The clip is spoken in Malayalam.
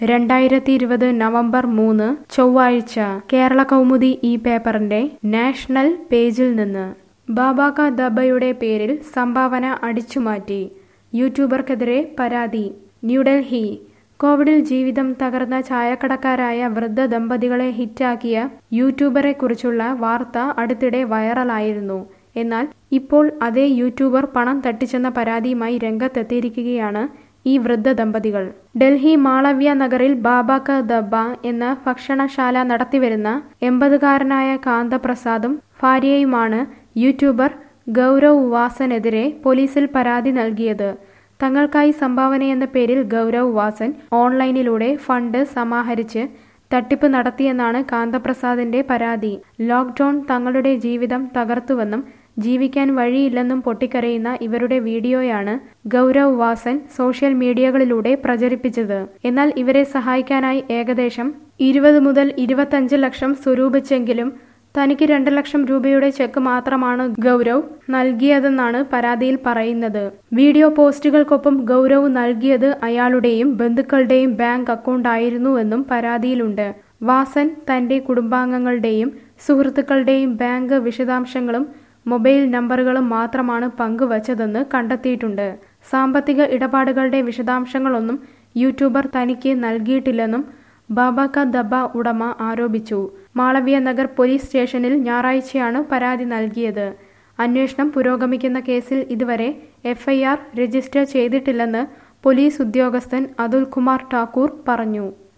രണ്ടായിരത്തി ഇരുപത് നവംബർ മൂന്ന് ചൊവ്വാഴ്ച കേരള കൗമുദി ഈ പേപ്പറിന്റെ നാഷണൽ പേജിൽ നിന്ന് ബാബാക ദബയുടെ പേരിൽ സംഭാവന അടിച്ചുമാറ്റി യൂട്യൂബർക്കെതിരെ പരാതി ന്യൂഡൽഹി കോവിഡിൽ ജീവിതം തകർന്ന ചായക്കടക്കാരായ വൃദ്ധ ദമ്പതികളെ ഹിറ്റാക്കിയ യൂട്യൂബറെ കുറിച്ചുള്ള വാർത്ത അടുത്തിടെ വൈറലായിരുന്നു എന്നാൽ ഇപ്പോൾ അതേ യൂട്യൂബർ പണം തട്ടിച്ചെന്ന പരാതിയുമായി രംഗത്തെത്തിയിരിക്കുകയാണ് ഈ വൃദ്ധ ദമ്പതികൾ ഡൽഹി മാളവ്യ നഗറിൽ ബാബാക്ക ദബ്ബ എന്ന ഭക്ഷണശാല നടത്തിവരുന്ന എൺപതുകാരനായ കാന്തപ്രസാദും ഭാര്യയുമാണ് യൂട്യൂബർ ഗൗരവ് വാസനെതിരെ പോലീസിൽ പരാതി നൽകിയത് തങ്ങൾക്കായി സംഭാവനയെന്ന പേരിൽ ഗൗരവ് വാസൻ ഓൺലൈനിലൂടെ ഫണ്ട് സമാഹരിച്ച് തട്ടിപ്പ് നടത്തിയെന്നാണ് കാന്തപ്രസാദിന്റെ പരാതി ലോക്ക്ഡൌൺ തങ്ങളുടെ ജീവിതം തകർത്തുവെന്നും ജീവിക്കാൻ വഴിയില്ലെന്നും പൊട്ടിക്കരയുന്ന ഇവരുടെ വീഡിയോയാണ് ഗൗരവ് വാസൻ സോഷ്യൽ മീഡിയകളിലൂടെ പ്രചരിപ്പിച്ചത് എന്നാൽ ഇവരെ സഹായിക്കാനായി ഏകദേശം ഇരുപത് മുതൽ ഇരുപത്തഞ്ച് ലക്ഷം സ്വരൂപിച്ചെങ്കിലും തനിക്ക് രണ്ട് ലക്ഷം രൂപയുടെ ചെക്ക് മാത്രമാണ് ഗൗരവ് നൽകിയതെന്നാണ് പരാതിയിൽ പറയുന്നത് വീഡിയോ പോസ്റ്റുകൾക്കൊപ്പം ഗൗരവ് നൽകിയത് അയാളുടെയും ബന്ധുക്കളുടെയും ബാങ്ക് അക്കൗണ്ടായിരുന്നുവെന്നും പരാതിയിലുണ്ട് വാസൻ തന്റെ കുടുംബാംഗങ്ങളുടെയും സുഹൃത്തുക്കളുടെയും ബാങ്ക് വിശദാംശങ്ങളും മൊബൈൽ നമ്പറുകളും മാത്രമാണ് പങ്കുവച്ചതെന്ന് കണ്ടെത്തിയിട്ടുണ്ട് സാമ്പത്തിക ഇടപാടുകളുടെ വിശദാംശങ്ങളൊന്നും യൂട്യൂബർ തനിക്ക് നൽകിയിട്ടില്ലെന്നും ബാബാക്ക ദബ ഉടമ ആരോപിച്ചു മാളവ്യ നഗർ പോലീസ് സ്റ്റേഷനിൽ ഞായറാഴ്ചയാണ് പരാതി നൽകിയത് അന്വേഷണം പുരോഗമിക്കുന്ന കേസിൽ ഇതുവരെ എഫ്ഐആർ രജിസ്റ്റർ ചെയ്തിട്ടില്ലെന്ന് പോലീസ് ഉദ്യോഗസ്ഥൻ അതുൽ കുമാർ ഠാക്കൂർ പറഞ്ഞു